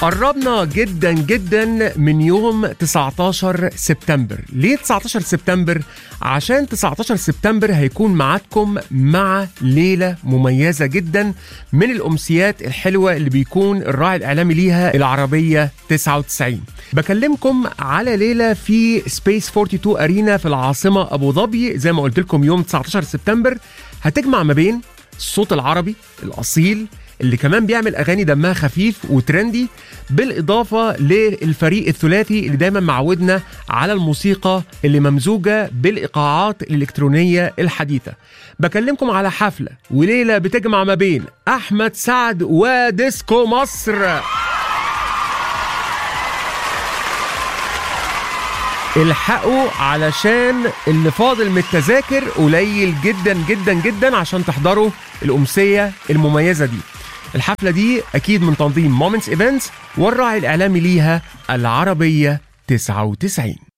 قربنا جدا جدا من يوم 19 سبتمبر ليه 19 سبتمبر عشان 19 سبتمبر هيكون معاكم مع ليلة مميزة جدا من الأمسيات الحلوة اللي بيكون الراعي الإعلامي ليها العربية 99 بكلمكم على ليلة في سبيس 42 أرينا في العاصمة أبو ظبي زي ما قلت لكم يوم 19 سبتمبر هتجمع ما بين الصوت العربي الأصيل اللي كمان بيعمل اغاني دمها خفيف وترندي بالاضافه للفريق الثلاثي اللي دايما معودنا على الموسيقى اللي ممزوجه بالايقاعات الالكترونيه الحديثه بكلمكم على حفله وليله بتجمع ما بين احمد سعد وديسكو مصر الحقوا علشان اللي فاضل من التذاكر قليل جدا جدا جدا عشان تحضروا الأمسية المميزة دي الحفلة دي أكيد من تنظيم مومنتس ايفنتس والراعي الإعلامي ليها العربية 99